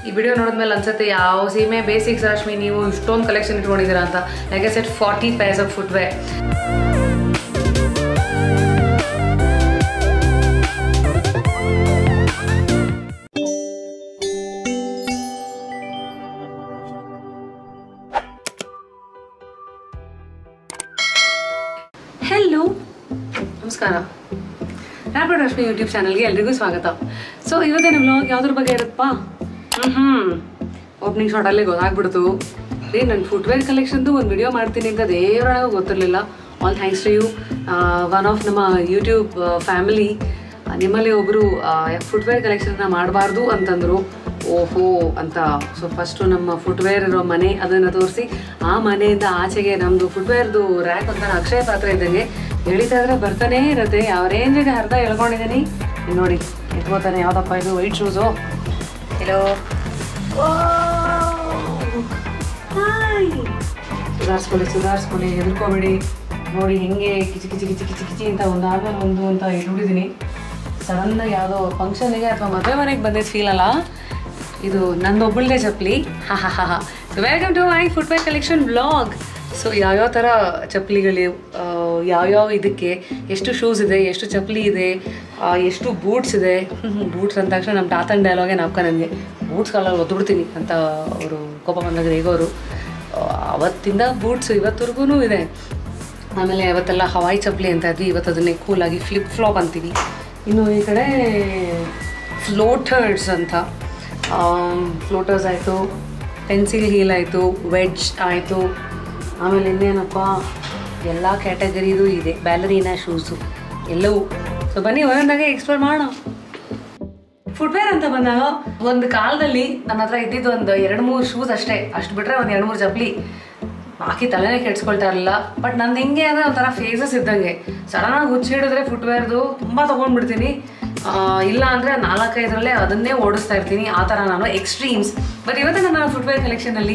ಈ ವಿಡಿಯೋ ನೋಡಿದ್ಮೇಲೆ ಅನ್ಸುತ್ತೆ ಯಾವ ಸೀಮೆ ಬೇಸಿಕ್ಸ್ ರಶ್ಮಿ ನೀವು ಇಷ್ಟೊಂದು ಕಲೆಕ್ಷನ್ ಇಟ್ಕೊಂಡಿದ್ದೀರಾ ಅಂತ like a set forty pairs of footwear hello ನಮಸ್ಕಾರ ರ್ಯಾಪಿಡ್ ರಶ್ಮಿ ಯೂಟ್ಯೂಬ್ ಚಾನಲ್ಗೆ ಎಲ್ರಿಗೂ ಸ್ವಾಗತ ಸೊ ಇವತ್ತಿನ ವ್ಲಾಗ್ ಯಾವ್ದ್ರ ಬಗ್ಗೆ ಇರುತ್ತಪ್ಪ ಹ್ಞೂ ಹ್ಞೂ ಓಪನಿಂಗ್ ಶಾರ್ಟಲ್ಲೇ ಗೊತ್ತಾಗ್ಬಿಡ್ತು ರೀ ನನ್ನ ಫುಟ್ವೇರ್ ಕಲೆಕ್ಷನ್ದು ಒಂದು ವಿಡಿಯೋ ಮಾಡ್ತೀನಿ ಅಂತ ದೇವರೊಳಗೆ ಗೊತ್ತಿರಲಿಲ್ಲ all thanks to you one of ನಮ್ಮ ಯೂಟ್ಯೂಬ್ ಫ್ಯಾಮಿಲಿ ನಿಮ್ಮಲ್ಲಿ ಒಬ್ಬರು ಫುಟ್ವೇರ್ ಕಲೆಕ್ಷನ್ನ ಮಾಡಬಾರ್ದು ಅಂತಂದರು ಓಹೋ ಅಂತ ಸೊ ಫಸ್ಟು ನಮ್ಮ ಫುಟ್ವೇರ್ ಇರೋ ಮನೆ ಅದನ್ನು ತೋರಿಸಿ ಆ ಮನೆಯಿಂದ ಆಚೆಗೆ ನಮ್ಮದು ಫುಟ್ವೇರ್ದು ರ್ಯಾಕ್ ಅಂತ ಅಕ್ಷಯ ಪಾತ್ರ ಇದ್ದಂಗೆ ಎಳಿತಾ ಇದ್ರೆ ಬರ್ತಾನೇ ಇರುತ್ತೆ ಯಾವ ರೇಂಜಿಗೆ ಅರ್ಧ ಎಳ್ಕೊಂಡಿದ್ದೀನಿ ಇಲ್ಲಿ ನೋಡಿ ಎತ್ಕೋತಾನೆ ಯಾವುದಪ್ಪ ಇದು ವೈಟ್ ಶೂಸು ಹಲೋ ಸುಧಾರಿಸ್ಕೊಳ್ಳಿ ಸುಧಾರಿಸ್ಕೊಳ್ಳಿ ಹೆದರ್ಕೋಬೇಡಿ ನೋಡಿ ಹೆಂಗೆ ಕಿಚಿ ಕಿಚಿ ಕಿಚಿ ಕಿಚಿ ಕಿಚಿ ಅಂತ ಒಂದು ಆದ್ಮೇಲೆ ಒಂದು ಅಂತ ಇಟ್ಬಿಟ್ಟಿದ್ದೀನಿ ಸಡನ್ನಾಗಿ ಯಾವುದೋ ಫಂಕ್ಷನಿಗೆ ಅಥವಾ ಮದುವೆ ಮನೆಗೆ ಬಂದಿದ್ದು ಫೀಲ್ ಅಲ್ಲ ಇದು ನಂದೊಬ್ಬಳದೇ ಚಪ್ಪಲಿ ಹಾ ಹಾ ಹಾ ಹಾ so welcome to my footwear collection blog so ಯಾವ್ಯಾವ ಥರ ಚಪ್ಪಲಿಗಳು ಯಾವ್ಯಾವ ಇದಕ್ಕೆ ಎಷ್ಟು ಶೂಸ್ ಇದೆ ಎಷ್ಟು ಚಪ್ಪಲಿ ಇದೆ ಆ, ಎಷ್ಟು ಬೂಟ್ಸ್ ಇದೆ ಬೂಟ್ಸ್ ಅಂದ ತಕ್ಷಣ ನಮ್ಮ ತಾತನ ಡೈಲಾಗೆ ನಾಪ್ಕ ನನಗೆ ಬೂಟ್ಸ್ ಕಾಲಲ್ಲಿ ಒದ್ಬಿಡ್ತೀನಿ ಅಂತ ಅವರು ಕೋಪ ಬಂದಾಗ ಹೇಗೋರು ಅವತ್ತಿಂದ ಬೂಟ್ಸ್ ಇವತ್ತರೆಗೂ ಇದೆ ಆಮೇಲೆ ಅವತ್ತೆಲ್ಲ ಹವಾಯಿ ಚಪ್ಪಲಿ ಅಂತ ಇದ್ವಿ ಇವತ್ತು ಅದನ್ನೇ ಕೂಲಾಗಿ ಫ್ಲಿಪ್ ಫ್ಲಾಪ್ ಅಂತೀವಿ ಇನ್ನು ಈ ಕಡೆ ಫ್ಲೋಟರ್ಸ್ ಅಂತ ಫ್ಲೋಟರ್ಸ್ ಆಯಿತು ಪೆನ್ಸಿಲ್ ಹೀಲ್ ಆಯಿತು ವೆಡ್ಜ್ ಆಯಿತು ಆಮೇಲೆ ಇನ್ನೇನಪ್ಪ ಎಲ್ಲ ಕ್ಯಾಟಗರಿದು ಇದೆ ಬ್ಯಾಲರಿನಾ ಶೂಸು ಎಲ್ಲವೂ ಸೊ ಬನ್ನಿ ಒಂದೊಂದಾಗೆ ಎಕ್ಸ್ಪ್ಲೋರ್ ಮಾಡೋಣ ಫುಟ್ವೇರ್ ಅಂತ ಬಂದಾಗ ಒಂದು ಕಾಲದಲ್ಲಿ ನನ್ನ ಹತ್ರ ಇದ್ದಿದ್ದು ಒಂದು ಎರಡು ಮೂರು ಶೂಸ್ ಅಷ್ಟೇ ಅಷ್ಟು ಬಿಟ್ರೆ ಒಂದು ಎರಡು ಮೂರು ಚಪ್ಪಲಿ ಬಾಕಿ ತಲೆನೇ ಕೆಡ್ಸ್ಕೊಳ್ತಾ ಇರಲಿಲ್ಲ ಬಟ್ ನಂದು ಹೆಂಗೆ ಅಂದರೆ ಒಂಥರ ಫೇಸಸ್ ಇದ್ದಂಗೆ ಸಡನ್ನಾಗಿ ಹುಚ್ಚಿಡಿದ್ರೆ ಫುಟ್ವೇರ್ದು ತುಂಬ ತೊಗೊಂಡ್ಬಿಡ್ತೀನಿ ಆ, ಇಲ್ಲ ಅಂದರೆ ನಾಲ್ಕೈದರಲ್ಲೇ ಅದನ್ನೇ ಓಡಿಸ್ತಾ ಇರ್ತೀನಿ ಆ ಥರ ನಾನು ಎಕ್ಸ್ಟ್ರೀಮ್ಸ್ ಬಟ್ ಇವತ್ತು ನನ್ನ ಫುಟ್ವೇರ್ ಕಲೆಕ್ಷನಲ್ಲಿ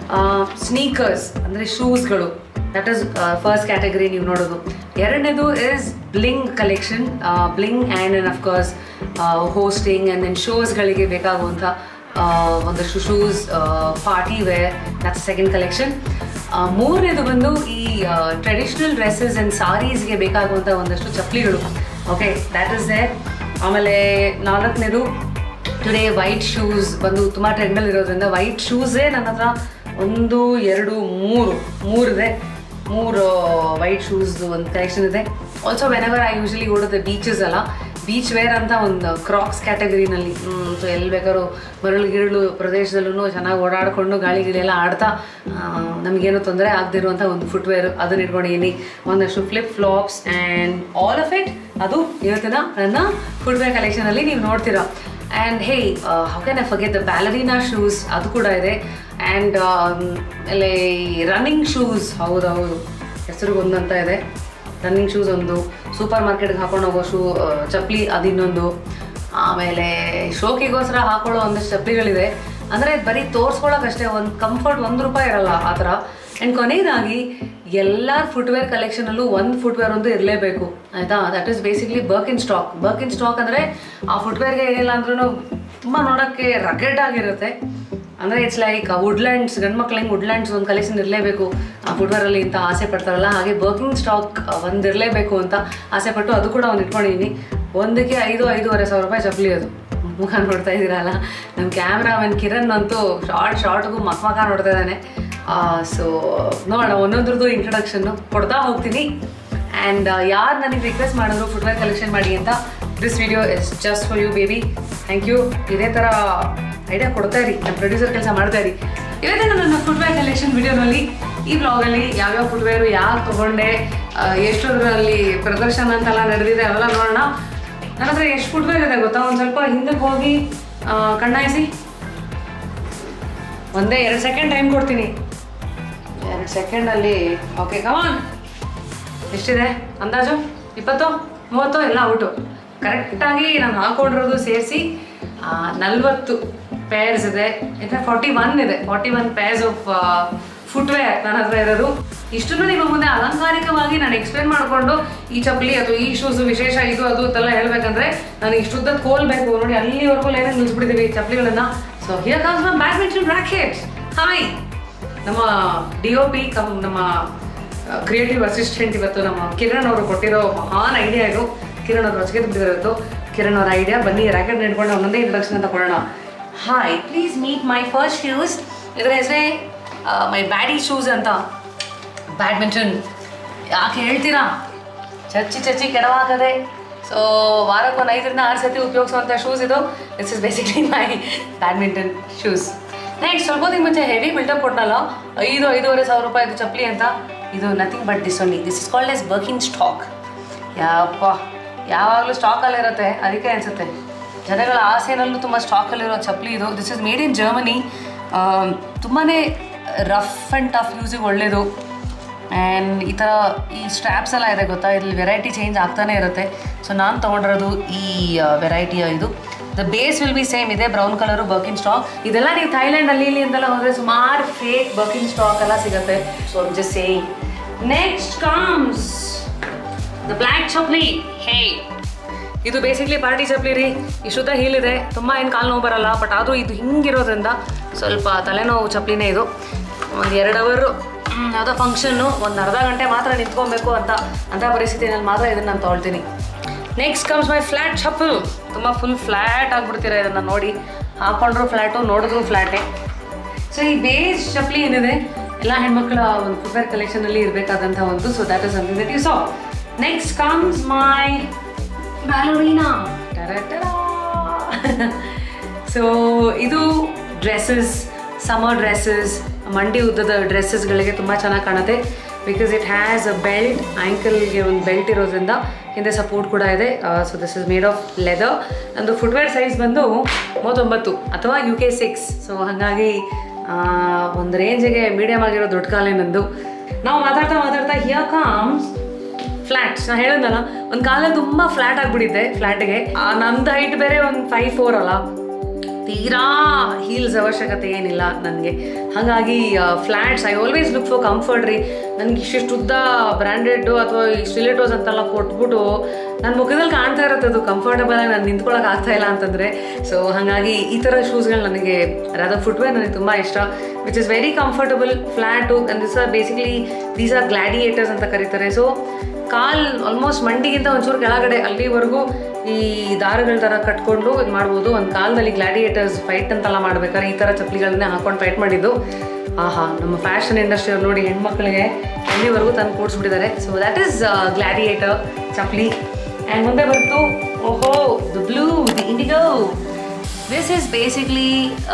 ಸ್ನೀಕರ್ಸ್ ಅಂದರೆ ಶೂಸ್ಗಳು ದಟ್ ಇಸ್ ಫಸ್ಟ್ ಕ್ಯಾಟಗರಿ ನೀವು ನೋಡೋದು ಎರಡನೇದು is bling collection bling and and of course hosting and then ಶೋಸ್ಗಳಿಗೆ ಬೇಕಾಗುವಂಥ ಆ, ಒಂದಷ್ಟು shoes party wear that's second collection ಮೂರನೇದು ಬಂದು ಈ ಟ್ರೆಡಿಷ್ನಲ್ ಡ್ರೆಸ್ಸಸ್ ಆ್ಯಂಡ್ ಸಾರೀಸ್ಗೆ ಬೇಕಾಗುವಂಥ ಒಂದಷ್ಟು ಚಪ್ಪಲಿಗಳು ಓಕೆ ದ್ಯಾಟ್ ಇಸ್ ದೇರ್ ಆಮೇಲೆ ನಾಲ್ಕನೇದು ಟುಡೇ ವೈಟ್ ಶೂಸ್ ಬಂದು ತುಂಬ ಟ್ರೆಂಡಲ್ಲಿ ಇರೋದ್ರಿಂದ ವೈಟ್ ಶೂಸೇ ನನ್ನ ಹತ್ರ ಒಂದು ಎರಡು ಮೂರು ಮೂರಿದೆ ಮೂರು ವೈಟ್ ಶೂಸ್ ಒಂದು ಕಲೆಕ್ಷನ್ ಇದೆ ಆಲ್ಸೋ ವೆನೆವರ್ ಐ ಯೂಶಲಿ ಓಡೋದು ಬೀಚಸ್ ಅಲ್ಲ ಬೀಚ್ ವೇರ್ ಅಂತ ಒಂದು ಕ್ರಾಕ್ಸ್ ಕ್ಯಾಟಗರಿನಲ್ಲಿ ಸೊ ಎಲ್ಲಿ ಬೇಕಾದ್ರೂ ಮರಳು ಗಿರಳು ಪ್ರದೇಶದಲ್ಲೂ ಚೆನ್ನಾಗಿ ಓಡಾಡಿಕೊಂಡು ಗಾಳಿ ಗಿಳಿ ಎಲ್ಲ ಆಡ್ತಾ ಆ, ನಮಗೇನು ತೊಂದರೆ ಆಗದಿರುವಂಥ ಒಂದು ಫುಟ್ವೇರ್ ಅದನ್ನ ಇಟ್ಕೊಂಡಿದ್ದೀನಿ ಒಂದಷ್ಟು flip flops and all of it ಅದು ಇವತ್ತಿನ ನನ್ನ ಫುಟ್ವೇರ್ ಕಲೆಕ್ಷನಲ್ಲಿ ನೀವು ನೋಡ್ತೀರಾ and hey how can I forget the ballerina shoes ಅದು ಕೂಡ ಇದೆ ಆ್ಯಂಡ್ ಆಮೇಲೆ ರನ್ನಿಂಗ್ ಶೂಸ್ ಹೌದು ಹೌದು ಹೆಸರಿಗೊಂದಂತ ಇದೆ ರನ್ನಿಂಗ್ ಶೂಸ್ ಒಂದು ಸೂಪರ್ ಮಾರ್ಕೆಟ್ಗೆ ಹಾಕೊಂಡು ಹೋಗೋ ಶೂ ಚಪ್ಪಲಿ ಅದು ಇನ್ನೊಂದು ಆಮೇಲೆ ಶೋಕಿಗೋಸ್ಕರ ಹಾಕೊಳ್ಳೋ ಒಂದಷ್ಟು ಚಪ್ಪಲಿಗಳಿದೆ ಅಂದರೆ ಬರೀ ತೋರಿಸ್ಕೊಳ್ಳೋಕಷ್ಟೇ ಒಂದು ಕಂಫರ್ಟ್ ಒಂದು ರೂಪಾಯಿ ಇರಲ್ಲ ಆ ಥರ ಆ್ಯಂಡ್ ಕೊನೆಯದಾಗಿ ಎಲ್ಲ ಫುಟ್ವೇರ್ ಕಲೆಕ್ಷನಲ್ಲೂ ಒಂದು ಫುಟ್ವೇರ್ ಒಂದು ಇರಲೇಬೇಕು ಆಯಿತಾ that is basically Birkenstock Birkenstock ಅಂದರೆ ಆ ಫುಟ್ವೇರ್ಗೆ ಏನಿಲ್ಲ ಅಂದ್ರೂ ತುಂಬ ನೋಡೋಕ್ಕೆ ರಗೆಡ್ ಆಗಿರುತ್ತೆ ಅಂದರೆ ಇಟ್ಸ್ ಲೈಕ್ ವುಡ್ಲ್ಯಾಂಡ್ಸ್ ಗಂಡು ಮಕ್ಳು ಹೆಂಗೆ ವುಡ್ಲ್ಯಾಂಡ್ಸ್ ಒಂದು ಕಲೆಕ್ಷನ್ ಇರಲೇಬೇಕು ಆ ಫುಟ್ವೇರಲ್ಲಿ ಇಂಥ ಆಸೆ ಪಡ್ತಾರಲ್ಲ ಹಾಗೆ ಬರ್ಕಿಂಗ್ ಸ್ಟಾಕ್ ಒಂದು ಇರಲೇಬೇಕು ಅಂತ ಆಸೆ ಪಟ್ಟು ಅದು ಕೂಡ ಒಂದು ಇಟ್ಕೊಂಡಿದ್ದೀನಿ ಒಂದಕ್ಕೆ ಐದು ಐದೂವರೆ ಸಾವಿರ ರೂಪಾಯಿ ಚಪ್ಪಲಿ ಅದು ಮುಖ ನೋಡ್ತಾ ಇದ್ದೀರಲ್ಲ ನಮ್ಮ ಕ್ಯಾಮ್ರಾಮನ್ ಕಿರಣ್ ಅಂತೂ ಶಾರ್ಟ್ ಶಾರ್ಟ್ಗೂ ಮಕ್ ಮಕ ನೋಡ್ತಾ ಇದ್ದಾನೆ ಸೊ ನೋಡೋಣ ಒಂದೊಂದ್ರದ್ದು ಇಂಟ್ರೊಡಕ್ಷನ್ನು ಕೊಡ್ತಾ ಹೋಗ್ತೀನಿ ಆ್ಯಂಡ್ ಯಾರು ನನಗೆ ರಿಕ್ವೆಸ್ಟ್ ಮಾಡಿದ್ರು ಫುಟ್ವೇರ್ ಕಲೆಕ್ಷನ್ ಮಾಡಿ ಅಂತ this video is just for you baby thank you ಇದೇ ಥರ ಐಡಿಯಾ ಕೊಡ್ತಾ ಇರಿ ನಮ್ಮ ಪ್ರೊಡ್ಯೂಸರ್ ಕೆಲಸ ಮಾಡ್ತಾ ಇರಿ ಇವತ್ತಿನ ನನ್ನ ಫುಟ್ವೇರ್ ಕಲೆಕ್ಷನ್ ವಿಡಿಯೋನಲ್ಲಿ ಈ ಬ್ಲಾಗಲ್ಲಿ ಯಾವ್ಯಾವ ಫುಟ್ವೇರು ಯಾರು ತೊಗೊಂಡೆ ಆ, ಎಷ್ಟೊಂದರಲ್ಲಿ ಪ್ರದರ್ಶನ ಅಂತೆಲ್ಲ ನಡೆದಿದೆ ಅವೆಲ್ಲ ನೋಡೋಣ ನನ್ನ ಹತ್ರ ಎಷ್ಟು ಫುಟ್ವೇರ್ ಇದೆ ಗೊತ್ತಾ ಒಂದು ಸ್ವಲ್ಪ ಹಿಂದಕ್ಕೆ ಹೋಗಿ ಆ, ಕಣ್ಣಾಯಿಸಿ ಒಂದೇ ಎರಡು ಸೆಕೆಂಡ್ ಟೈಮ್ ಕೊಡ್ತೀನಿ ಎರಡು ಸೆಕೆಂಡಲ್ಲಿ ಓಕೆ ಕಮಾನ್ ಎಷ್ಟಿದೆ ಅಂದಾಜು ಇಪ್ಪತ್ತು ಮೂವತ್ತು ಎಲ್ಲ ಔಟು ಕರೆಕ್ಟಾಗಿ ನಾನು ಹಾಕೊಂಡಿರೋದು ಸೇರಿಸಿ ನಲ್ವತ್ತು ಪೇರ್ಸ್ ಇದೆ ಇಲ್ಲ ಫಾರ್ಟಿ ಒನ್ ಇದೆ forty one pairs of footwear ನನ್ನ ಹತ್ರ ಇರೋದು ಇಷ್ಟನ್ನು ನಿಮ್ಮ ಮುಂದೆ ಅಲಂಕಾರಿಕವಾಗಿ ನಾನು ಎಕ್ಸ್ಪ್ಲೇನ್ ಮಾಡಿಕೊಂಡು ಈ ಚಪ್ಪಲಿ ಅಥವಾ ಈ ಶೂಸ್ ವಿಶೇಷ ಇದು ಅದು ಅಂತೆಲ್ಲ ಹೇಳ್ಬೇಕಂದ್ರೆ ನಾನು ಇಷ್ಟುದ್ದ ಕೋಲ್ ಬೇಕು ನೋಡಿ ಅಲ್ಲಿವರೆಗೂ ಲೈನಾಗಿ ನಿಲ್ಸ್ಬಿಟ್ಟಿದ್ದೀವಿ ಈ ಚಪ್ಪಲಿಗಳನ್ನ so here comes my badminton racket hi ನಮ್ಮ ಡಿ ಒ ಪಿ ಕಮ್ ನಮ್ಮ ಕ್ರಿಯೇಟಿವ್ ಅಸಿಸ್ಟೆಂಟ್ ಇವತ್ತು ನಮ್ಮ ಕಿರಣ್ ಅವರು ಕೊಟ್ಟಿರೋ ಮಹಾನ್ ಐಡಿಯಾ ಇದು ಕಿರಣ್ ಅವರು ರಚಿಕೆ ತುಂಬಿದ್ದಾರೆ ಇವತ್ತು ಕಿರಣ್ ಅವರ ಐಡಿಯಾ ಬನ್ನಿ ರ್ಯಾಕೆಟ್ ನಿಡ್ಕೊಂಡು ಒಂದೊಂದೇ ಇಂಟ್ರಡಕ್ಷನ್ ಅಂತ ಕೊಡೋಣ hi please meet my first shoes ಇದರ ಹೆಸರೇ ಮೈ ಬ್ಯಾಡಿ ಶೂಸ್ ಅಂತ ಬ್ಯಾಡ್ಮಿಂಟನ್ ಯಾಕೆ ಹೇಳ್ತೀರಾ ಚಚ್ಚಿ ಚಚ್ಚಿ ಕೆಡವಾಗದೆ ಸೊ ವಾರಕ್ಕೆ ಒಂದು ಐದರಿಂದ ಆರು ಸತಿ ಉಪಯೋಗಿಸುವಂಥ ಶೂಸ್ ಇದು this is basically my badminton shoes next ಸ್ವಲ್ಪ ದಿನ ಮುಂಚೆ ಹೆವಿ ಬಿಲ್ಡಪ್ ಕೊಟ್ಟನಲ್ಲ ಐದು ಐದೂವರೆ ಸಾವಿರ ರೂಪಾಯಿದು ಚಪ್ಪಲಿ ಅಂತ ಇದು nothing but this only this is called as working stock ಯಪ್ಪ ಯಾವಾಗಲೂ ಸ್ಟಾಕಲ್ಲಿರುತ್ತೆ ಅದಕ್ಕೆ ಅನಿಸುತ್ತೆ ಜನಗಳ ಆಸೆನಲ್ಲೂ ತುಂಬ ಸ್ಟಾಕಲ್ಲಿರೋ ಚಪ್ಪಲಿ ಇದು this is made in Germany ತುಂಬಾ ರಫ್ ಆ್ಯಂಡ್ ಟಫ್ ಯೂಸಿಗೆ ಒಳ್ಳೆಯದು ಆ್ಯಂಡ್ ಈ ಥರ ಈ ಸ್ಟ್ರ್ಯಾಪ್ಸ್ ಎಲ್ಲ ಇದೆ ಗೊತ್ತಾ ಇಲ್ಲಿ ವೆರೈಟಿ ಚೇಂಜ್ ಆಗ್ತಾನೆ ಇರುತ್ತೆ ಸೊ ನಾನು ತೊಗೊಂಡಿರೋದು ಈ ವೆರೈಟಿಯ ಇದು the base will be same ಇದೆ ಬ್ರೌನ್ ಕಲರು ಬರ್ಕಿನ್ ಸ್ಟಾಕ್ ಇದೆಲ್ಲ ನೀವು ಥೈಲ್ಯಾಂಡ್ ಅಲ್ಲಿ ಇಲ್ಲಿ ಅಂತೆಲ್ಲ ಹೋದರೆ ಸುಮಾರು ಫೇಕ್ ಬರ್ಕಿನ್ ಸ್ಟಾಕ್ ಎಲ್ಲ ಸಿಗುತ್ತೆ so just same next comes the black chappal hey ಇದು ಬೇಸಿಕ್ಲಿ ಪಾರ್ಟಿ ಚಪ್ಲಿ ರೀ ಇಷ್ಟುದ್ದ ಹೀಲ್ ಇದೆ ತುಂಬ ಏನು ಕಾಲು ನೋವು ಬರಲ್ಲ ಬಟ್ ಆದರೂ ಇದು ಹಿಂಗಿರೋದ್ರಿಂದ ಸ್ವಲ್ಪ ತಲೆನೋವು ಚಪ್ಲಿನೇ ಇದು ಒಂದು ಎರಡು ಅವರು ಯಾವುದೋ ಫಂಕ್ಷನ್ನು ಒಂದು ಅರ್ಧ ಗಂಟೆ ಮಾತ್ರ ನಿಂತ್ಕೊಬೇಕು ಅಂತ ಅಂಥ ಪರಿಸ್ಥಿತಿನಲ್ಲಿ ಮಾತ್ರ ಇದನ್ನು ನಾನು ತೊಗೊಳ್ತೀನಿ next comes my flat chappal ತುಂಬ ಫುಲ್ ಫ್ಲ್ಯಾಟ್ ಆಗಿಬಿಡ್ತೀರ ಇದನ್ನು ನೋಡಿ ಹಾಕೊಂಡ್ರು ಫ್ಲ್ಯಾಟು ನೋಡಿದ್ರು ಫ್ಲ್ಯಾಟೇ ಸೊ ಈ ಬೇಸ್ ಚಪ್ಪಲಿ ಏನಿದೆ ಎಲ್ಲ ಹೆಣ್ಮಕ್ಳ ಒಂದು ಫುಟ್ವೇರ್ ಕಲೆಕ್ಷನಲ್ಲಿ ಇರಬೇಕಾದಂಥ ಒಂದು so that is something that you so next comes my ballerina so ಇದು ಡ್ರೆಸ್ಸಸ್ ಸಮರ್ ಡ್ರೆಸ್ಸಸ್ ಮಂಡಿ ಉದ್ದದ ಡ್ರೆಸ್ಸಸ್ಗಳಿಗೆ ತುಂಬ ಚೆನ್ನಾಗಿ ಕಾಣುತ್ತೆ because it has a belt ಆ್ಯಂಕಲ್ಗೆ ಒಂದು ಬೆಲ್ಟ್ ಇರೋದ್ರಿಂದ ಹಿಂದೆ ಸಪೋರ್ಟ್ ಕೂಡ ಇದೆ so this is made of leather ನಂದು ಫುಟ್ವೇರ್ ಸೈಜ್ ಬಂದು ಮೂವತ್ತೊಂಬತ್ತು ಅಥವಾ ಯು ಕೆ ಸಿಕ್ಸ್ ಸೊ ಹಾಗಾಗಿ ಒಂದು ರೇಂಜಿಗೆ ಮೀಡಿಯಮ್ ಆಗಿರೋ ದೊಡ್ಡ ಕಾಲೇ ನಂದು ನಾವು ಮಾತಾಡ್ತಾ ಮಾತಾಡ್ತಾ ಹಿಯರ್ ಕಮ್ಸ್ ಫ್ಲ್ಯಾಟ್ಸ್ ನಾನು ಹೇಳಿದ್ನಲ್ಲ ಒಂದು ಕಾಲದಲ್ಲಿ ತುಂಬ ಫ್ಲ್ಯಾಟ್ ಆಗಿಬಿಟ್ಟಿದ್ದೆ ಫ್ಲ್ಯಾಟ್ಗೆ ನಮ್ದು ಹೈಟ್ ಬೇರೆ ಒಂದು ಫೈವ್ ಫೋರ್ ಅಲ್ಲ ತೀರಾ ಹೀಲ್ಸ್ ಅವಶ್ಯಕತೆ ಏನಿಲ್ಲ ನನಗೆ ಹಾಗಾಗಿ flats I always look for comfort ರೀ ನನಗೆ ಇಷ್ಟಿಷ್ಟು ಉದ್ದ ಬ್ರ್ಯಾಂಡೆಡ್ಡು ಅಥವಾ ಈ ಸ್ಟಿಲೇಟೋಸ್ ಅಂತೆಲ್ಲ ಕೊಟ್ಬಿಟ್ಟು ನನ್ನ ಮುಖದಲ್ಲಿ ಕಾಣ್ತಾ ಇರುತ್ತೆ ಅದು ಕಂಫರ್ಟಬಲ್ ಆಗಿ ನಾನು ನಿಂತ್ಕೊಳ್ಳೋಕೆ ಆಗ್ತಾ ಇಲ್ಲ ಅಂತಂದರೆ ಸೊ ಹಾಗಾಗಿ ಈ ಥರ ಶೂಸ್ಗಳು ನನಗೆ ರಾದ ಫುಟ್ವೇರ್ ನನಗೆ ತುಂಬ ಇಷ್ಟ which is very comfortable flat and this are basically these are gladiators ಅಂತ ಕರೀತಾರೆ ಸೊ ಕಾಲ್ ಆಲ್ಮೋಸ್ಟ್ ಮಂಡಿಗಿಂತ ಒಂಚೂರು ಕೆಳಗಡೆ ಅಲ್ಲಿವರೆಗೂ ಈ ದಾರಗಳ ಥರ ಕಟ್ಕೊಂಡು ಇದು ಮಾಡ್ಬೋದು ಒಂದು ಕಾಲದಲ್ಲಿ ಗ್ಲಾಡಿಯೇಟರ್ಸ್ ಫೈಟ್ ಅಂತೆಲ್ಲ ಮಾಡ್ಬೇಕಾದ್ರೆ ಈ ಥರ ಚಪ್ಪಲಿಗಳನ್ನೇ ಹಾಕೊಂಡು ಫೈಟ್ ಮಾಡಿದ್ದು ಆಹಾ ನಮ್ಮ ಫ್ಯಾಷನ್ ಇಂಡಸ್ಟ್ರಿ ಅವ್ರು ನೋಡಿ ಹೆಣ್ಮಕ್ಳಿಗೆ ಎಲ್ಲಿವರೆಗೂ ತಂದು ಕೂಡಿಸ್ಬಿಟ್ಟಿದ್ದಾರೆ ಸೊ ದ್ಯಾಟ್ ಈಸ್ ಗ್ಲಾಡಿಯೇಟರ್ ಚಪ್ಪಲಿ ಆ್ಯಂಡ್ ಮುಂದೆ ಬಂತು ಓಹೋ the blue the indigo this is basically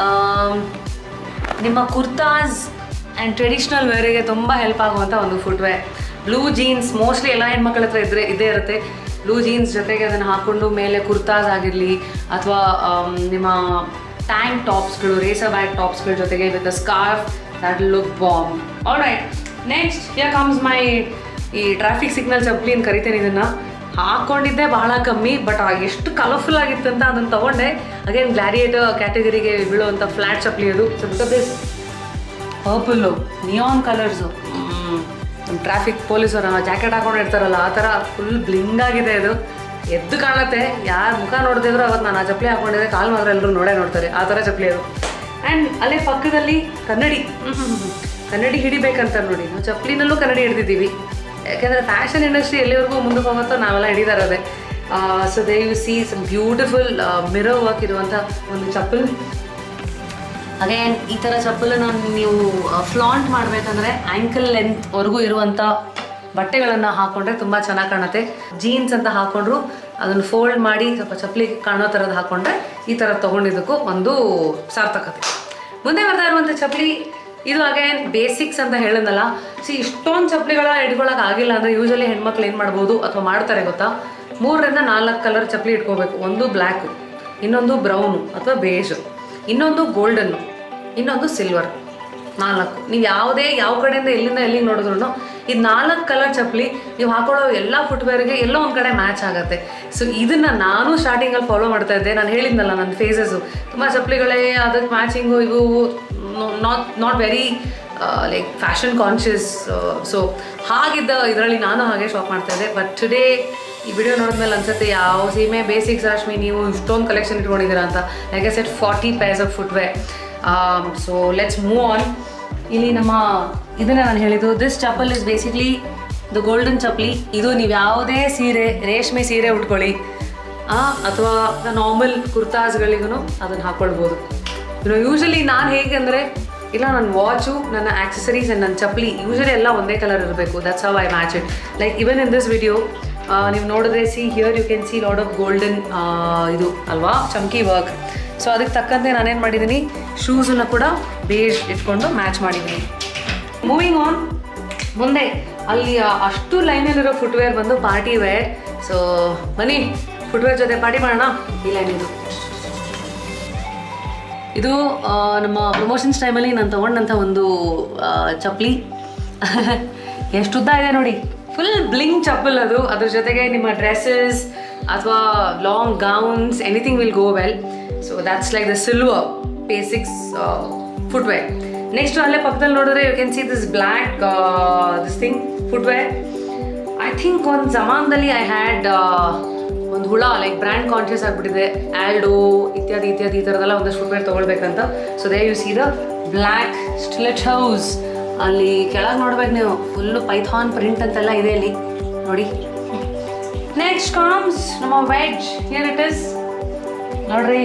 ನಿಮ್ಮ ಕುರ್ತಾಸ್ ಆ್ಯಂಡ್ ಟ್ರೆಡಿಷ್ನಲ್ ವೇರಿಗೆ ತುಂಬ ಹೆಲ್ಪ್ ಆಗುವಂಥ ಒಂದು ಫುಟ್ವೇರ್ ಬ್ಲೂ ಜೀನ್ಸ್ ಮೋಸ್ಟ್ಲಿ ಎಲ್ಲ ಹೆಣ್ಮಕ್ಳ ಹತ್ರ ಇದ್ರೆ ಇದೇ ಇರುತ್ತೆ ಬ್ಲೂ ಜೀನ್ಸ್ ಜೊತೆಗೆ ಅದನ್ನು ಹಾಕ್ಕೊಂಡು ಮೇಲೆ ಕುರ್ತಾಸ್ ಆಗಿರಲಿ ಅಥವಾ ನಿಮ್ಮ ಟ್ಯಾಂಕ್ ಟಾಪ್ಸ್ಗಳು ರೇಸರ್ ಬ್ಯಾಗ್ ಟಾಪ್ಸ್ಗಳ ಜೊತೆಗೆ with a scarf that look bomb all right next here comes my ಈ ಟ್ರಾಫಿಕ್ ಸಿಗ್ನಲ್ ಚಪ್ಪಲಿ ಅಂತ ಕರಿತೇನೆ ಇದನ್ನು ಹಾಕ್ಕೊಂಡಿದ್ದೆ ಬಹಳ ಕಮ್ಮಿ ಬಟ್ ಎಷ್ಟು ಕಲರ್ಫುಲ್ ಆಗಿತ್ತು ಅಂತ ಅದನ್ನು ತೊಗೊಂಡೆ ಅಗೇನ್ ಗ್ಲಾರಿಯೇಟರ್ ಕ್ಯಾಟಗರಿಗೆ ಬೀಳುವಂಥ ಫ್ಲ್ಯಾಟ್ ಚಪ್ಪಲಿ ಅದು so because this purple neon colours ನಮ್ಮ ಟ್ರಾಫಿಕ್ ಪೊಲೀಸರು ಜಾಕೆಟ್ ಹಾಕೊಂಡು ಇರ್ತಾರಲ್ಲ ಆ ಥರ ಫುಲ್ ಬ್ಲಿಂಗ್ ಆಗಿದೆ ಅದು ಎದ್ದು ಕಾಣುತ್ತೆ ಯಾರು ಮುಖ ನೋಡ್ತಿದ್ರು ಅವತ್ತು ನಾನು ಆ ಚಪ್ಪಲಿ ಹಾಕೊಂಡಿದ್ದೆ ಕಾಲು ಮಾತ್ರ ಎಲ್ಲರೂ ನೋಡೇ ನೋಡ್ತಾರೆ ಆ ಥರ ಚಪ್ಪಲಿ ಅದು ಆ್ಯಂಡ್ ಅಲ್ಲೇ ಪಕ್ಕದಲ್ಲಿ ಕನ್ನಡಿ ಕನ್ನಡಿ ಹಿಡಿಬೇಕಂತ ನೋಡಿ ನಾವು ಚಪ್ಪಲಿನಲ್ಲೂ ಕನ್ನಡಿ ಹಿಡ್ದಿದ್ದೀವಿ ಯಾಕೆಂದರೆ ಫ್ಯಾಷನ್ ಇಂಡಸ್ಟ್ರಿ ಎಲ್ಲಿವರೆಗೂ ಮುಂದಕ್ಕೆ ಹೋಗುತ್ತೋ ನಾವೆಲ್ಲ ಹಿಡಿತಾ ಇರೋದೆ so they you see some beautiful mirror work ಇರುವಂಥ ಒಂದು ಚಪ್ಪಲ್ ಅಗೇನ್ ಈ ಥರ ಚಪ್ಪಲನ್ನು ನೀವು ಫ್ಲಾಂಟ್ ಮಾಡಬೇಕಂದ್ರೆ ಆ್ಯಂಕಲ್ ಲೆಂತ್ವರೆಗೂ ಇರುವಂಥ ಬಟ್ಟೆಗಳನ್ನು ಹಾಕೊಂಡ್ರೆ ತುಂಬ ಚೆನ್ನಾಗಿ ಕಾಣುತ್ತೆ ಜೀನ್ಸ್ ಅಂತ ಹಾಕೊಂಡ್ರು ಅದನ್ನು ಫೋಲ್ಡ್ ಮಾಡಿ ಸ್ವಲ್ಪ ಚಪ್ಪಲಿ ಕಾಣೋ ಥರದ್ದು ಹಾಕೊಂಡ್ರೆ ಈ ಥರ ತೊಗೊಂಡಿದ್ದಕ್ಕೂ ಒಂದು ಸಾರ್ಥಕತೆ ಮುಂದೆ ಬರ್ತಾ ಇರುವಂಥ ಚಪ್ಪಲಿ ಇದು ಅಗೇನ್ ಬೇಸಿಕ್ಸ್ ಅಂತ ಹೇಳಿದ್ನಲ್ಲ ಸಿ ಇಷ್ಟೊಂದು ಚಪ್ಪಲಿಗಳ ಇಟ್ಕೊಳಕ್ ಆಗಿಲ್ಲ ಅಂದರೆ ಯೂಶಲಿ ಹೆಣ್ಮಕ್ಳು ಏನು ಮಾಡ್ಬೋದು ಅಥವಾ ಮಾಡ್ತಾರೆ ಗೊತ್ತಾ ಮೂರರಿಂದ ನಾಲ್ಕು ಕಲರ್ ಚಪ್ಪಲಿ ಇಟ್ಕೋಬೇಕು ಒಂದು ಬ್ಲ್ಯಾಕು ಇನ್ನೊಂದು ಬ್ರೌನು ಅಥವಾ ಬೇಜು ಇನ್ನೊಂದು ಗೋಲ್ಡನ್ನು ಇನ್ನೊಂದು ಸಿಲ್ವರ್ ನಾಲ್ಕು ನೀವು ಯಾವುದೇ ಯಾವ ಕಡೆಯಿಂದ ಎಲ್ಲಿಂದ ಎಲ್ಲಿಗೆ ನೋಡಿದ್ರು ಇದು ನಾಲ್ಕು ಕಲರ್ ಚಪ್ಪಲಿ ನೀವು ಹಾಕೊಳ್ಳೋ ಎಲ್ಲ ಫುಟ್ವೇರ್ಗೆ ಎಲ್ಲೋ ಒಂದು ಕಡೆ ಮ್ಯಾಚ್ ಆಗುತ್ತೆ ಸೊ ಇದನ್ನು ನಾನು ಸ್ಟಾರ್ಟಿಂಗಲ್ಲಿ ಫಾಲೋ ಮಾಡ್ತಾ ಇದ್ದೆ ನಾನು ಹೇಳಿದ್ನಲ್ಲ ನನ್ನ ಫೇಸಸ್ಸು ತುಂಬ ಚಪ್ಪಲಿಗಳೇ ಅದಕ್ಕೆ ಮ್ಯಾಚಿಂಗು ಇವು not not very like fashion conscious so ಹಾಗಿದ್ದ ಇದರಲ್ಲಿ ನಾನು ಹಾಗೆ ಶಾಪ್ ಮಾಡ್ತಾ ಇದ್ದೆ ಬಟ್ ಟುಡೇ ಈ ವಿಡಿಯೋ ನೋಡಿದ್ಮೇಲೆ ಅನ್ಸುತ್ತೆ ಯಾವ ಸೀಮೆ ಬೇಸಿಕ್ಸ್ ರಶ್ಮಿ ನೀವು ಇಷ್ಟೊಂದು ಕಲೆಕ್ಷನ್ ಇಟ್ಕೊಂಡಿದ್ದೀರಾ ಅಂತ like I set forty pairs of footwear so let's move on ಇಲ್ಲಿ ನಮ್ಮ ಇದನ್ನ ನಾನು ಹೇಳಿದ್ದು this chappal is basically the golden chappali ಇದು ನೀವು ಯಾವುದೇ ಸೀರೆ ರೇಷ್ಮೆ ಸೀರೆ ಉಟ್ಕೊಳ್ಳಿ ಅಥವಾ ನಾರ್ಮಲ್ ಕುರ್ತಾಸ್ಗಳಿಗೂ ಅದನ್ನು ಹಾಕ್ಕೊಳ್ಬೋದು ಇನ್ನು ಯೂಶಲಿ ನಾನು ಹೇಗೆ ಅಂದರೆ ಇಲ್ಲ ನನ್ನ ವಾಚು ನನ್ನ ಆಕ್ಸೆಸರೀಸ್ ಆ್ಯಂಡ್ ನನ್ನ ಚಪ್ಪಲಿ ಯೂಶಲಿ ಎಲ್ಲ ಒಂದೇ ಕಲರ್ ಇರಬೇಕು that's how I match it like even in this video ನೀವು ನೋಡಿದ್ರೆ see here you can see load of golden ಇದು ಅಲ್ವಾ ಚಮ್ಕಿ ವರ್ಕ್ ಸೊ ಅದಕ್ಕೆ ತಕ್ಕಂತೆ ನಾನೇನು ಮಾಡಿದ್ದೀನಿ ಶೂಸನ್ನು ಕೂಡ ಬೇಜ್ ಇಟ್ಕೊಂಡು ಮ್ಯಾಚ್ ಮಾಡಿದ್ದೀನಿ ಮೂವಿಂಗ್ ಆನ್ ಮುಂದೆ ಅಲ್ಲಿ ಆ- ಅಷ್ಟು ಲೈನಲ್ಲಿರೋ ಫುಟ್ವೇರ್ ಬಂದು ಪಾರ್ಟಿ ವೇರ್ ಸೊ ಬನ್ನಿ ಫುಟ್ವೇರ್ ಜೊತೆ ಪಾರ್ಟಿ ಮಾಡೋಣ ಈ ಲೈನ್ ಇದು ಇದು ಆ, ನಮ್ಮ ಪ್ರಮೋಷನ್ಸ್ ಟೈಮಲ್ಲಿ ನಾನು ತೊಗೊಂಡಂಥ ಒಂದು ಆ, ಚಪ್ಪಲಿ ಎಷ್ಟು ಉದ್ದ ಇದೆ ನೋಡಿ ಫುಲ್ ಬ್ಲಿಂಗ್ ಚಪ್ಪಲ್ ಅದು ಅದ್ರ ಜೊತೆಗೆ ನಿಮ್ಮ ಡ್ರೆಸ್ಸಸ್ ಅಥವಾ long gowns anything will go well so that's like the silver basics footwear next ಅಲ್ಲೇ ಪಕ್ಕದಲ್ಲಿ ನೋಡಿದ್ರೆ you can see this black this thing footwear I think ಒಂದು ಜಮಾನದಲ್ಲಿ ಐ ಹ್ಯಾಡ್ ಒಂದು ಹುಳ ಲೈಕ್ ಬ್ರ್ಯಾಂಡ್ ಕಾನ್ಷಿಯಸ್ ಆಗಿಬಿಟ್ಟಿದೆ ಆಲ್ಡೋ ಇತ್ಯಾದಿ ಇತ್ಯಾದಿ ಈ ಥರದೆಲ್ಲ ಒಂದಷ್ಟು ಫುಟ್ವೇರ್ ತೊಗೊಳ್ಬೇಕಂತ so they you see the black stilettos ಅಲ್ಲಿ ಕೆಳಗೆ ನೋಡ್ಬೇಕು ನೀವು ಫುಲ್ಲು ಪೈಥಾನ್ ಪ್ರಿಂಟ್ ಅಂತೆಲ್ಲ ಇದೆ ಅಲ್ಲಿ ನೋಡಿ ನೆಕ್ಸ್ಟ್ ಕಾಮ್ಸ್ ನಮ್ಮ ವೆಜ್ ಹಿಯರ್ ಇಟ್ ಇಸ್ ನೋಡ್ರಿ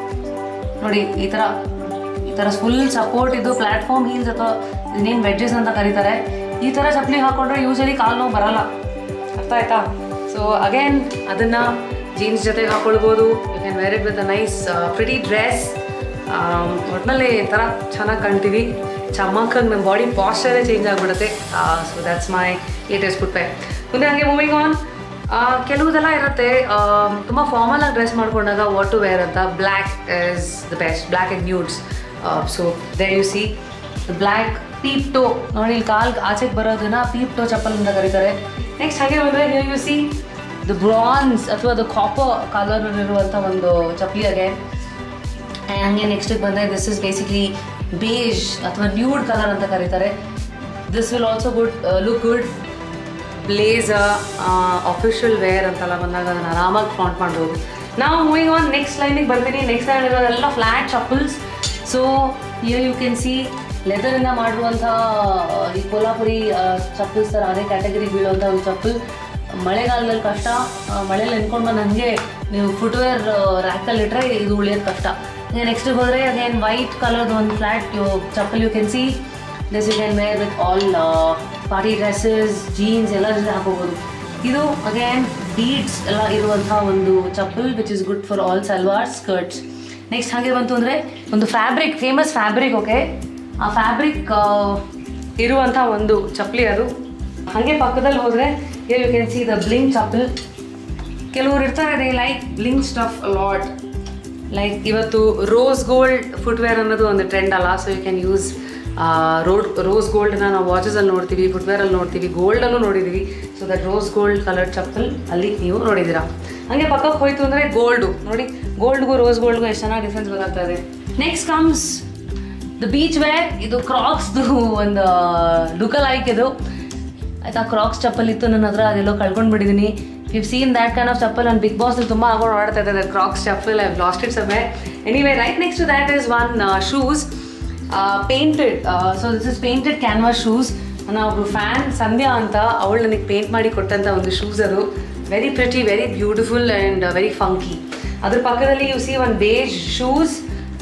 ನೋಡಿ ಈ ಥರ ಈ ಥರ ಫುಲ್ ಸಪೋರ್ಟ್ ಇದು ಪ್ಲಾಟ್ಫಾರ್ಮ್ ಹೀಲ್ಸ್ ಅಥವಾ ಇನ್ನೇನು ವೆಡ್ಜಸ್ ಅಂತ ಕರೀತಾರೆ ಈ ಥರ ಚಪ್ಪಲಿ ಹಾಕೊಂಡ್ರೆ ಯೂಶಲಿ ಕಾಲು ನೋವು ಬರಲ್ಲ ಅರ್ಥ ಆಯ್ತಾ ಸೊ ಅಗೇನ್ ಅದನ್ನ ಜೀನ್ಸ್ ಜೊತೆಗೆ ಹಾಕೊಳ್ಬೋದು you can wear it with a nice pretty dress ಒಟ್ಟಿನಲ್ಲಿ ಥರ ಚೆನ್ನಾಗಿ ಕಾಣ್ತೀವಿ ಚಮಕಾಗಿ ನಮ್ಮ ಬಾಡಿ ಪಾಸ್ಚರೇ ಚೇಂಜ್ ಆಗಿಬಿಡುತ್ತೆ so that's my latest foot pie ಮುಂದೆ ಹಂಗೆ ಮೂವಿಂಗ್ ಆನ್ ಕೆಲವುದೆಲ್ಲ ಇರುತ್ತೆ ತುಂಬ ಫಾರ್ಮಲ್ ಆಗಿ ಡ್ರೆಸ್ ಮಾಡ್ಕೊಂಡಾಗ ವಾಟ್ ಟು ವೇರ್ ಅಂತ black is the best black and nudes so they you see black peep toe ನೋಡಿ ಇಲ್ಲಿ ಕಾಲ್ ಆಚೆಗೆ ಬರೋದನ್ನ ಪೀಪ್ ಟೋ ಚಪ್ಪಲ್ ಅಂತ ಕರೀತಾರೆ ನೆಕ್ಸ್ಟ್ ಹಾಗೆ ಬಂದರೆ ಯು ಸಿ ದ ಬ್ರಾನ್ಸ್ ಅಥವಾ ದ ಕಾಪರ್ ಕಲರ್ ಒಂದು ಚಪ್ಪಲಿ ಅಗೇನ್ ಆ್ಯಂಡ್ ಹಂಗೆ ನೆಕ್ಸ್ಟಿಗೆ ಬಂದರೆ ದಿಸ್ ಇಸ್ ಬೇಸಿಕ್ಲಿ ಬೇಜ್ ಅಥವಾ ನ್ಯೂಡ್ ಕಲರ್ ಅಂತ ಕರೀತಾರೆ this will also good look good blazer official wear ಅಂತೆಲ್ಲ ಬಂದಾಗ ಅದನ್ನು ಆರಾಮಾಗಿ ಫ್ಲಾಂಟ್ ಮಾಡ್ಬೋದು ನಾವು ಮೂವಿಂಗ್ ಆನ್ ನೆಕ್ಸ್ಟ್ ಲೈನಿಗೆ ಬರ್ತೀನಿ ನೆಕ್ಸ್ಟ್ ಲೈನ್ ಇರೋದೆಲ್ಲ flat chappals so here you can see ಲೆದರಿಂದ ಮಾಡಿರುವಂಥ ಈ ಕೊಲ್ಹಾಪುರಿ ಚಪ್ಪಲ್ಸ್ ಥರ ಅದೇ ಕ್ಯಾಟಗರಿ ಬೀಳುವಂಥ ಒಂದು ಚಪ್ಪಲ್ ಮಳೆಗಾಲದಲ್ಲಿ ಕಷ್ಟ ಆ, ಮಳೆಯಲ್ಲಿ ನೆನ್ಕೊಂಡು ಬಂದು ಹಂಗೆ ನೀವು ಫುಟ್ವೇರ್ ರ್ಯಾಕಲ್ಲಿ ಇಟ್ಟರೆ ಇದು ಉಳಿಯೋದು ಕಷ್ಟ ಈಗ ನೆಕ್ಸ್ಟ್ ಹೋದರೆ ಅಗೇನ್ ವೈಟ್ ಕಲರ್ದು ಒಂದು flat chappal you can see this you can wear with all party dresses jeans ಎಲ್ಲ ಜೊತೆ ಹಾಕೋಬೋದು ಇದು ಅಗೇನ್ ಬೀಡ್ಸ್ ಎಲ್ಲ ಇರುವಂಥ ಒಂದು chappal which is good for all salwar skirts next ಹಾಗೆ ಬಂತು ಅಂದರೆ ಒಂದು ಫ್ಯಾಬ್ರಿಕ್ ಫೇಮಸ್ ಫ್ಯಾಬ್ರಿಕ್ ಓಕೆ ಆ ಫ್ಯಾಬ್ರಿಕ್ ಇರುವಂಥ ಒಂದು ಚಪ್ಪಲಿ ಅದು ಹಾಗೆ ಪಕ್ಕದಲ್ಲಿ ಹೋದರೆ you can see the bling chappal ಕೆಲವರು ಇರ್ತಾರೆ they like bling stuff lot like ಇವತ್ತು ರೋಸ್ ಗೋಲ್ಡ್ ಫುಟ್ವೇರ್ ಅನ್ನೋದು ಒಂದು ಟ್ರೆಂಡ್ ಅಲ್ಲ so you can use road rose ಗೋಲ್ಡ್ನ ನಾವು ವಾಚಸಲ್ಲಿ ನೋಡ್ತೀವಿ ಫುಟ್ವೇರಲ್ಲಿ ನೋಡ್ತೀವಿ ಗೋಲ್ಡಲ್ಲೂ ನೋಡಿದ್ದೀವಿ so that rose gold colour chappal ಅಲ್ಲಿ ನೀವು ನೋಡಿದ್ದೀರಾ ಹಾಗೆ ಪಕ್ಕಕ್ಕೆ ಹೋಯ್ತು ಅಂದರೆ ಗೋಲ್ಡು ನೋಡಿ ಗೋಲ್ಡ್ಗೂ ರೋಸ್ ಗೋಲ್ಡ್ಗೂ ಎಷ್ಟು ಚೆನ್ನಾಗಿ ಡಿಫ್ರೆನ್ಸ್ ಗೊತ್ತಾಗ್ತಾ ಇದೆ next comes the beach wear ಇದು ಕ್ರಾಕ್ಸ್ದು ಒಂದು ಲುಕಲ್ ಲೈಕ್ ಇದು ಆಯ್ತಾ ಕ್ರಾಕ್ಸ್ ಚಪ್ಪಲ್ ಇತ್ತು ನನ್ನ ಹತ್ರ ಅದೆಲ್ಲೋ ಕಳ್ಕೊಂಡು ಬಿಟ್ಟಿದ್ದೀನಿ you seen that kind of chappal ನಾನು ಬಿಗ್ ಬಾಸ್ ತುಂಬ ಹಾಕೊಂಡು ಆಡ್ತಾ ಇದ್ದೆ Crocs chappal I lost it somewhere anyway right next to that is one shoes painted so this is painted canvas shoes ನನ್ನ ಒಬ್ರು ಫ್ಯಾನ್ ಸಂಧ್ಯಾ ಅಂತ ಅವಳು ನನಗೆ ಪೇಂಟ್ ಮಾಡಿ ಕೊಟ್ಟಂಥ ಒಂದು ಶೂಸ್ ಅದು very pretty very beautiful and very funky ಅದ್ರ ಪಕ್ಕದಲ್ಲಿ you see one beige shoes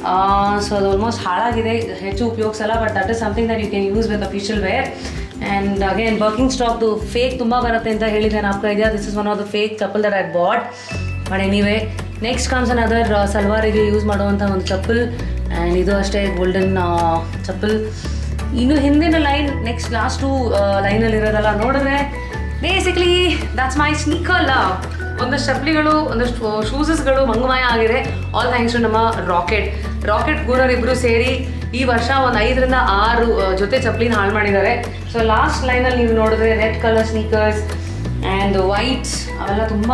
so ಅದು ಆಲ್ಮೋಸ್ಟ್ ಹಾಳಾಗಿದೆ ಹೆಚ್ಚು ಉಪಯೋಗಿಸಲ್ಲ but that is something that you can use with official wear and again working ಸ್ಟಾಕ್ದು ಫೇಕ್ ತುಂಬ ಬರುತ್ತೆ ಅಂತ ಹೇಳಿದ್ದೆ ನಾಪ್ಕ ಇದೆಯಾ this is one of the fake chappal that I bought but anyway next comes another ಸಲ್ವಾರಿಗೆ ಯೂಸ್ ಮಾಡುವಂಥ ಒಂದು ಚಪ್ಪಲ್ ಆ್ಯಂಡ್ ಇದು ಅಷ್ಟೇ ಗೋಲ್ಡನ್ ಚಪ್ಪಲ್ ಇನ್ನು ಹಿಂದಿನ ಲೈನ್ ನೆಕ್ಸ್ಟ್ ಲಾಸ್ಟು ಲೈನಲ್ಲಿ ಇರೋದಲ್ಲ ನೋಡಿದ್ರೆ basically that's my sneaker love ಒಂದಷ್ಟು ಚಪ್ಪಲಿಗಳು ಒಂದಷ್ಟು ಶೂಸಸ್ಗಳು ಮಂಗಮಯ ಆಗಿದೆ ಆಲ್ ಥ್ಯಾಂಕ್ಸ್ ಟು ನಮ್ಮ ರಾಕೆಟ್ ರಾಕೆಟ್ ಗೂರರ್ ಇಬ್ಬರು ಸೇರಿ ಈ ವರ್ಷ ಒಂದು ಐದರಿಂದ ಆರು ಆ, ಜೊತೆ ಚಪ್ಪಲಿನ ಹಾಳು ಮಾಡಿದ್ದಾರೆ ಸೊ ಲಾಸ್ಟ್ ಲೈನಲ್ಲಿ ನೀವು ನೋಡಿದ್ರೆ red colour sneakers and whites ಅವೆಲ್ಲ ತುಂಬ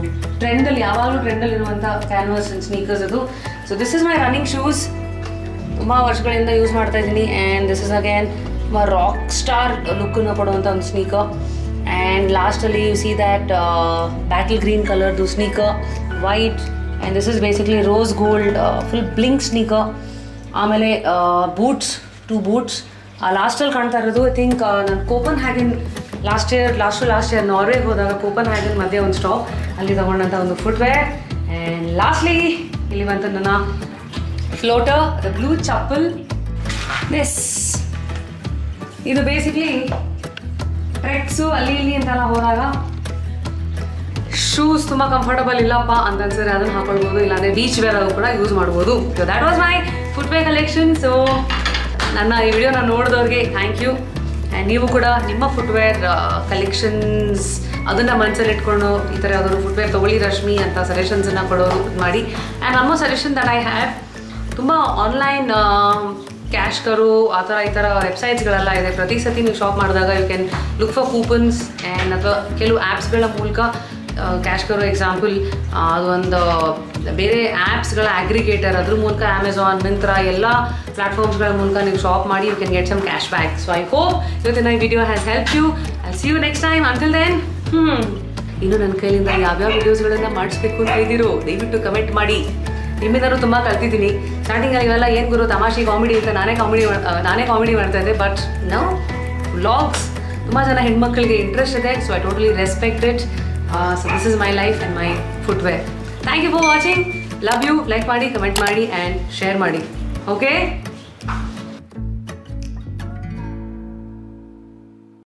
ಟ್ರೆಂಡಲ್ಲಿ ಯಾವಾಗಲೂ ಟ್ರೆಂಡಲ್ಲಿ ಇರುವಂಥ ಕ್ಯಾನ್ವಾಸ್ ಸ್ನೀಕರ್ಸ್ ಅದು so this is my running shoes ತುಂಬ ವರ್ಷಗಳಿಂದ ಯೂಸ್ ಮಾಡ್ತಾ ಇದ್ದೀನಿ ಆ್ಯಂಡ್ ದಿಸ್ ಇಸ್ ಅಗೇನ್ ತುಂಬ ರಾಕ್ ಸ್ಟಾರ್ ಲುಕ್ಕನ್ನು ಕೊಡುವಂಥ ಒಂದು ಸ್ನೀಕರ್ ಆ್ಯಂಡ್ ಲಾಸ್ಟಲ್ಲಿ you see that bottle green ಕಲರ್ದು sneaker white and this is basically rose gold full bling sneaker ಆಮೇಲೆ ಬೂಟ್ಸ್ ಟೂ ಬೂಟ್ಸ್ ಲಾಸ್ಟಲ್ಲಿ ಕಾಣ್ತಾ ಇರೋದು ಐ ಥಿಂಕ್ ನಾನು coupon Hagan last year last last year ನಾರ್ವೆಗೆ ಹೋದಾಗ ಕೋಪನ್ ಹ್ಯಾಗನ್ ಮಧ್ಯೆ ಒಂದು ಸ್ಟಾಪ್ ಅಲ್ಲಿ ತಗೊಂಡಂಥ ಒಂದು ಫುಟ್ವೇರ್ ಆ್ಯಂಡ್ ಲಾಸ್ಟ್ಲಿ ಇಲ್ಲಿ ಬಂತು ನನ್ನ floater the blue chappal this ಇದು ಬೇಸಿಕ್ಲಿ ಟ್ರೆಕ್ಸು ಅಲ್ಲಿ ಇಲ್ಲಿ ಅಂತೆಲ್ಲ ಹೋದಾಗ ಶೂಸ್ ತುಂಬ ಕಂಫರ್ಟಬಲ್ ಇಲ್ಲಪ್ಪ ಅಂತ ಅನ್ಸಿದ್ರೆ ಅದನ್ನು ಹಾಕೊಳ್ಬೋದು ಇಲ್ಲಾಂದರೆ ಬೀಚ್ ವೇರ್ ಅದು ಕೂಡ ಯೂಸ್ ಮಾಡ್ಬೋದು so that was my footwear collection so ನನ್ನ ಈ ವಿಡಿಯೋನ ನೋಡಿದವ್ರಿಗೆ ಥ್ಯಾಂಕ್ ಯು ಆ್ಯಂಡ್ ನೀವು ಕೂಡ ನಿಮ್ಮ ಫುಟ್ವೇರ್ ಕಲೆಕ್ಷನ್ಸ್ ಅದನ್ನು ಮನಸ್ಸಲ್ಲಿ ಇಟ್ಕೊಂಡು ಈ ಥರ ಯಾವ್ದಾದ್ರು ಫುಟ್ವೇರ್ ತೊಗೊಳ್ಳಿ ರಶ್ಮಿ ಅಂತ ಸಜೆಷನ್ಸನ್ನು ಕೊಡೋರು ಇದ್ ಮಾಡಿ ಆ್ಯಂಡ್ ನಮ್ಮ ಸಜೆಷನ್ ದಟ್ ಐ ಹ್ಯಾವ್ ತುಂಬ ಆನ್ಲೈನ್ ಕ್ಯಾಶ್ ಕರು ಆ ಥರ ಈ ಥರ ವೆಬ್ಸೈಟ್ಸ್ಗಳೆಲ್ಲ ಇದೆ ಪ್ರತಿ ಸತಿ ನೀವು ಶಾಪ್ ಮಾಡಿದಾಗ you can look for coupons and ಅಥವಾ ಕೆಲವು ಆ್ಯಪ್ಸ್ಗಳ ಮೂಲಕ ಕ್ಯಾಶ್ ಕರೋ ಎಕ್ಸಾಂಪಲ್ ಅದೊಂದು ಬೇರೆ ಆ್ಯಪ್ಸ್ಗಳ ಅಗ್ರಿಗೇಟರ್ ಅದ್ರ ಮೂಲಕ ಅಮೆಝಾನ್ ಮಿಂತ್ರ ಎಲ್ಲ ಪ್ಲಾಟ್ಫಾರ್ಮ್ಸ್ಗಳ ಮೂಲಕ ನೀವು ಶಾಪ್ ಮಾಡಿ you can get some cash back so I hope ಇವತ್ತಿನ ಈ video has help you I see you next time until then ಹ್ಞೂ ಇನ್ನು ನನ್ನ ಕೈಲಿಂದ ಯಾವ್ಯಾವ ವಿಡಿಯೋಸ್ಗಳನ್ನು ಮಾಡಿಸ್ಬೇಕು ಅಂತ ಇದ್ದೀರೋ ದಯವಿಟ್ಟು ಕಮೆಂಟ್ ಮಾಡಿ ನಿಮ್ಮಿಂದನೂ ತುಂಬ ಕಲ್ತಿದ್ದೀನಿ ಸ್ಟಾರ್ಟಿಂಗಲ್ಲಿ ಇವೆಲ್ಲ ಏನು ಗುರು ತಮಾಷೆ ಕಾಮಿಡಿ ಅಂತ ನಾನೇ ಕಾಮಿಡಿ ನಾನೇ ಕಾಮಿಡಿ ಮಾಡ್ತಾ ಇದ್ದೆ ಬಟ್ ನೋ ವ್ಲಾಗ್ಸ್ ತುಂಬ ಜನ ಹೆಣ್ಮಕ್ಳಿಗೆ ಇಂಟ್ರೆಸ್ಟ್ ಇದೆ so I totally respect it so this is my life and my footwear thank you for watching love you like ಮಾಡಿ ಕಮೆಂಟ್ ಮಾಡಿ ಆ್ಯಂಡ್ ಶೇರ್ ಮಾಡಿ ಓಕೆ